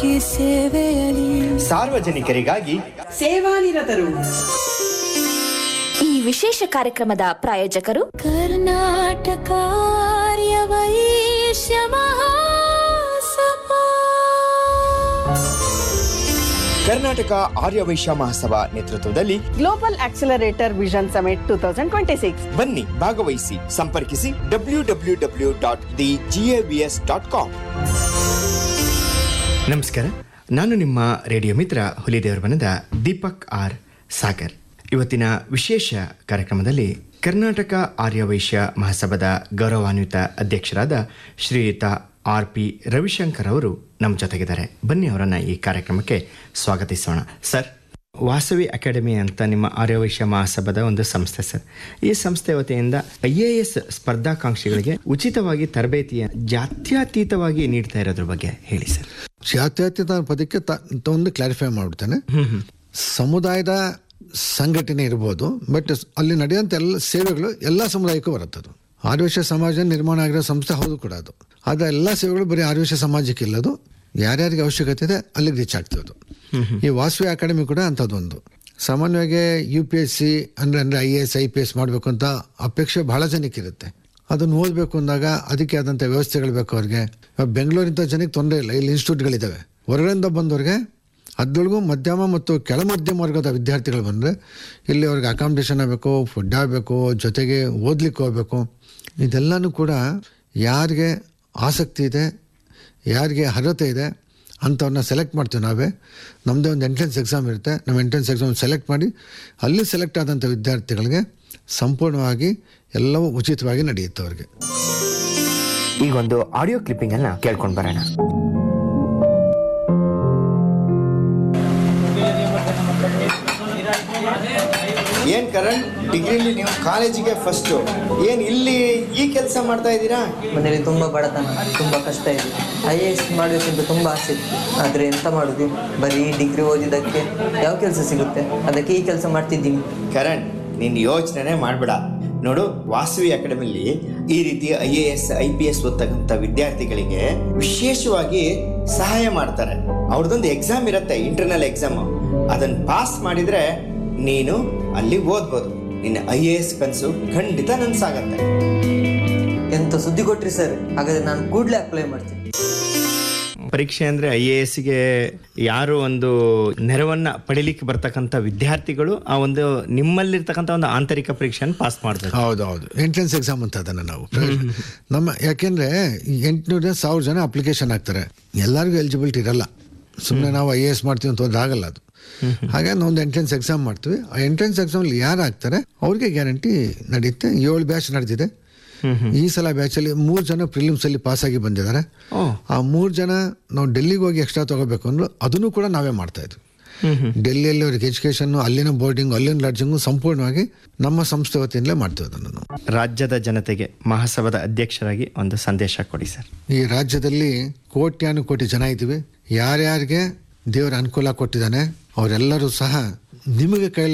ಈ ಸೇವೆಯಲ್ಲಿ ಸಾರ್ವಜನಿಕರಿಗಾಗಿ ಸೇವಾನಿರತರು ಈ ವಿಶೇಷ ಕಾರ್ಯಕ್ರಮದ ಪ್ರಾಯೋಜಕರು ಕರ್ನಾಟಕ ಆರ್ಯ ವೈಶ್ಯ ಮಹಾಸಭಾ ಕರ್ನಾಟಕ ಆರ್ಯ ವೈಶ್ಯ ಮಹಾಸಭಾ ನೇತೃತ್ವದಲ್ಲಿ global accelerator vision summit two thousand twenty six ಬನ್ನಿ ಭಾಗವಹಿಸಿ ಸಂಪರ್ಕಿಸಿ W W W dot the GAVS dot com ನಮಸ್ಕಾರ ನಾನು ನಿಮ್ಮ ರೇಡಿಯೋ ಮಿತ್ರ ಹುಲಿದೇವರ ಬನದ ದೀಪಕ್ ಆರ್ ಸಾಗರ್ ಇವತ್ತಿನ ವಿಶೇಷ ಕಾರ್ಯಕ್ರಮದಲ್ಲಿ ಕರ್ನಾಟಕ ಆರ್ಯ ವೈಶ್ಯ ಮಹಾಸಭಾದ ಗೌರವಾನ್ವಿತ ಅಧ್ಯಕ್ಷರಾದ ಶ್ರೀಯುತ ಆರ್ ಪಿ ರವಿಶಂಕರ್ ಅವರು ನಮ್ಮ ಜೊತೆಗಿದ್ದಾರೆ ಬನ್ನಿ ಅವರನ್ನ ಈ ಕಾರ್ಯಕ್ರಮಕ್ಕೆ ಸ್ವಾಗತಿಸೋಣ ಸರ್ ವಾಸವಿ ಅಕಾಡೆಮಿ ಅಂತ ನಿಮ್ಮ ಆರ್ಯವೈಶ್ಯ ಮಹಾಸಭಾದ ಒಂದು ಸಂಸ್ಥೆ ಸರ್ ಈ ಸಂಸ್ಥೆ ವತಿಯಿಂದ ಐ ಎ ಎಸ್ ಸ್ಪರ್ಧಾಕಾಂಕ್ಷಿಗಳಿಗೆ ಉಚಿತವಾಗಿ ತರಬೇತಿಯ ಜಾತ್ಯತೀತವಾಗಿ ನೀಡ್ತಾ ಇರೋದ್ರ ಬಗ್ಗೆ ಹೇಳಿ ಸರ್ ಜಾತ್ಯತೀತ ಪದಕ್ಕೆ ತ- ಒಂದು ಕ್ಲಾರಿಫೈ ಮಾಡ್ಬಿಡ್ತೇನೆ ಸಮುದಾಯದ ಸಂಘಟನೆ ಇರ್ಬೋದು ಬಟ್ ಅಲ್ಲಿ ನಡೆಯುವಂಥ ಎಲ್ಲ ಸೇವೆಗಳು ಎಲ್ಲ ಸಮುದಾಯಕ್ಕೂ ಬರುತ್ತೆ ಅದು ಆರ್ಯವೇಶ ಸಮಾಜ ನಿರ್ಮಾಣ ಆಗಿರೋ ಸಂಸ್ಥೆ ಹೌದು ಕೂಡ ಅದು ಆದರೆ ಎಲ್ಲ ಸೇವೆಗಳು ಬರೀ ಆರ್ಯವೇಶ ಸಮಾಜಕ್ಕೆ ಇಲ್ಲದು ಯಾರ್ಯಾರಿಗೆ ಅವಶ್ಯಕತೆ ಇದೆ ಅಲ್ಲಿಗೆ ರೀಚ್ ಆಗ್ತಿರೋದು ಈ ವಾಸವಿ ಅಕಾಡೆಮಿ ಕೂಡ ಅಂಥದ್ದೊಂದು ಸಾಮಾನ್ಯವಾಗಿ ಯು ಪಿ ಎಸ್ ಸಿ ಅಂದರೆ ಅಂದರೆ I A S I P S ಮಾಡಬೇಕು ಅಂತ ಅಪೇಕ್ಷೆ ಬಹಳ ಜನಕ್ಕಿರುತ್ತೆ ಅದನ್ನು ಓದಬೇಕು ಅಂದಾಗ ಅದಕ್ಕೆ ಆದಂಥ ವ್ಯವಸ್ಥೆಗಳು ಬೇಕು ಅವ್ರಿಗೆ ಇವಾಗ ಬೆಂಗಳೂರಿಂಥ ಜನಕ್ಕೆ ತೊಂದರೆ ಇಲ್ಲ ಇಲ್ಲಿ ಇನ್ಸ್ಟಿಟ್ಯೂಟ್ಗಳಿದ್ದಾವೆ ಹೊರಗಡೆಯಿಂದ ಬಂದವ್ರಿಗೆ ಅದರೊಳಗೂ ಮಧ್ಯಮ ಮತ್ತು ಕೆಳ ಮಧ್ಯಮ ವರ್ಗದ ವಿದ್ಯಾರ್ಥಿಗಳು ಬಂದರೆ ಇಲ್ಲಿ ಅವ್ರಿಗೆ ಅಕಾಮಿಡೇಷನ್ ಆಗಬೇಕು ಫುಡ್ ಆಗಬೇಕು ಜೊತೆಗೆ ಓದ್ಲಿಕ್ಕೆ ಹೋಗ್ಬೇಕು ಇದೆಲ್ಲನೂ ಕೂಡ ಯಾರಿಗೆ ಆಸಕ್ತಿ ಇದೆ ಯಾರಿಗೆ ಅರ್ಹತೆ ಇದೆ ಅಂಥವ್ರನ್ನ ಸೆಲೆಕ್ಟ್ ಮಾಡ್ತೀವಿ ನಾವೇ ನಮ್ಮದೇ ಒಂದು ಎಂಟ್ರೆನ್ಸ್ ಎಕ್ಸಾಮ್ ಇರುತ್ತೆ ನಮ್ಮ ಎಂಟ್ರೆನ್ಸ್ ಎಕ್ಸಾಮ್ ಸೆಲೆಕ್ಟ್ ಮಾಡಿ ಅಲ್ಲಿ ಸೆಲೆಕ್ಟ್ ಆದಂಥ ವಿದ್ಯಾರ್ಥಿಗಳಿಗೆ ಸಂಪೂರ್ಣವಾಗಿ ಎಲ್ಲವೂ ಉಚಿತವಾಗಿ ನಡೆಯುತ್ತೆ ಅವ್ರಿಗೆ ಈಗ ಒಂದು ಆಡಿಯೋ ಕ್ಲಿಪ್ಪಿಂಗ್ ಅನ್ನ ಕೇಳ್ಕೊಂಡು ಬರೋಣ ಏನ್ ಕರಣ್ ಡಿಗ್ರಿಲಿ ನೀವು ಕಾಲೇಜಿಗೆ ಫಸ್ಟು ಏನ್ ಇಲ್ಲಿ ಈ ಕೆಲಸ ಮಾಡ್ತಾ ಇದ್ದೀರಾ ಮನೇಲಿ ತುಂಬ ಬಡತನ ತುಂಬ ಕಷ್ಟ ಇದೆ ಐ ಎ ಎಸ್ ಮಾಡಬೇಕಂತ ತುಂಬ ಆಸೆ ಇತ್ತು ಆದರೆ ಎಂತ ಮಾಡೋದು ಬರೀ ಡಿಗ್ರಿ ಓದಿದ್ದಕ್ಕೆ ಯಾವ ಕೆಲಸ ಸಿಗುತ್ತೆ ಅದಕ್ಕೆ ಈ ಕೆಲಸ ಮಾಡ್ತಿದ್ದೀನಿ ಕರಣ್ ನಿನ್ ಯೋಚನೆ ಮಾಡಬೇಡ ನೋಡು ವಾಸವಿ ಅಕಾಡೆಮಿಲಿ ಈ ರೀತಿ I A S I P S ಓದ್ತಕ್ಕಂಥ ವಿದ್ಯಾರ್ಥಿಗಳಿಗೆ ವಿಶೇಷವಾಗಿ ಸಹಾಯ ಮಾಡ್ತಾರೆ ಅವ್ರದ್ದೊಂದು ಎಕ್ಸಾಮ್ ಇರುತ್ತೆ ಇಂಟರ್ನಲ್ ಎಕ್ಸಾಮ್ ಅದನ್ನ ಪಾಸ್ ಮಾಡಿದ್ರೆ ನೀನು ಅಲ್ಲಿ ಓದ್ಬೋದು ನಿನ್ನ ಐ ಎ ಎಸ್ ಕನಸು ಖಂಡಿತ ನನ್ಸಾಗತ್ತೆ ಎಂತ ಸುದ್ದಿ ಕೊಟ್ರಿ ಸರ್ ಹಾಗಾದ್ರೆ ನಾನು ಕೂಡಲೇ ಅಪ್ಲೈ ಮಾಡ್ತೀನಿ ಪರೀಕ್ಷೆ ಅಂದ್ರೆ ಐ ಎ ಎಸ್ಗೆ ಯಾರು ಒಂದು ನೆರವನ್ನ ಪಡಿಲಿಕ್ಕೆ ಬರ್ತಕ್ಕಂಥ ವಿದ್ಯಾರ್ಥಿಗಳು ಆ ಒಂದು ನಿಮ್ಮಲ್ಲಿರ್ತಕ್ಕಂಥ ಒಂದು ಆಂತರಿಕ ಪರೀಕ್ಷೆಯನ್ನು ಪಾಸ್ ಮಾಡಬೇಕು ಹೌದು ಹೌದು ಎಂಟ್ರೆನ್ಸ್ ಎಕ್ಸಾಮ್ ಅಂತ ಅದನ್ನು ನಾವು ನಮ್ಮ ಯಾಕೆಂದರೆ ಎಂಟುನೂರ ಸಾವಿರ ಜನ ಅಪ್ಲಿಕೇಶನ್ ಹಾಕ್ತಾರೆ ಎಲ್ಲರಿಗೂ ಎಲಿಜಿಬಿಲಿಟಿ ಇರಲ್ಲ ಸುಮ್ಮನೆ ನಾವು ಐ ಎ ಎಸ್ ಮಾಡ್ತೀವಿ ಅಂತ ಹೋದ್ರೆ ಆಗಲ್ಲ ಅದು ಹಾಗಾಗಿ ನಾವು ಒಂದು ಎಂಟ್ರೆನ್ಸ್ ಎಕ್ಸಾಮ್ ಮಾಡ್ತೀವಿ ಆ ಎಂಟ್ರೆನ್ಸ್ ಎಕ್ಸಾಮಲ್ಲಿ ಯಾರು ಆಗ್ತಾರೆ ಅವ್ರಿಗೆ ಗ್ಯಾರಂಟಿ ನಡೆಯುತ್ತೆ ಏಳು ಬ್ಯಾಚ್ ನಡೆದಿದೆ ಈ ಸಲ ಬ್ಯಾಚಲ್ಲಿ ಮೂರು ಜನ ಪ್ರಿಲಿಮ್ಸ್ ಅಲ್ಲಿ ಪಾಸ್ ಆಗಿ ಬಂದಿದ್ದಾರೆ ಆ ಮೂರು ಜನ ನಾವು ಡೆಲ್ಲಿಗೆ ಹೋಗಿ ಎಕ್ಸ್ಟ್ರಾ ತಗೋಬೇಕು ಅಂದ್ರೆ ಅದನ್ನು ಕೂಡ ನಾವೇ ಮಾಡ್ತಾ ಇದ್ವಿ ಡೆಲ್ಲಿಯಲ್ಲಿ ಅವ್ರಿಗೆ ಎಜುಕೇಶನ್ ಅಲ್ಲಿನ ಬೋರ್ಡಿಂಗ್ ಅಲ್ಲಿನ ಲಾಡ್ಜಿಂಗು ಸಂಪೂರ್ಣವಾಗಿ ನಮ್ಮ ಸಂಸ್ಥೆ ವತಿಯಿಂದಲೇ ಮಾಡ್ತೀವಿ ಅದನ್ನು ನಾವು ರಾಜ್ಯದ ಜನತೆಗೆ ಮಹಾಸಭಾದ ಅಧ್ಯಕ್ಷರಾಗಿ ಒಂದು ಸಂದೇಶ ಕೊಡಿ ಸರ್ ಈ ರಾಜ್ಯದಲ್ಲಿ ಕೋಟ್ಯಾನು ಕೋಟಿ ಜನ ಇದ್ದೀವಿ ಯಾರ್ಯಾರಿಗೆ ದೇವರ ಅನುಕೂಲ ಕೊಟ್ಟಿದ್ದಾನೆ ಅವರೆಲ್ಲರೂ ಸಹ ನಿಮಗೆ ಕೈಲ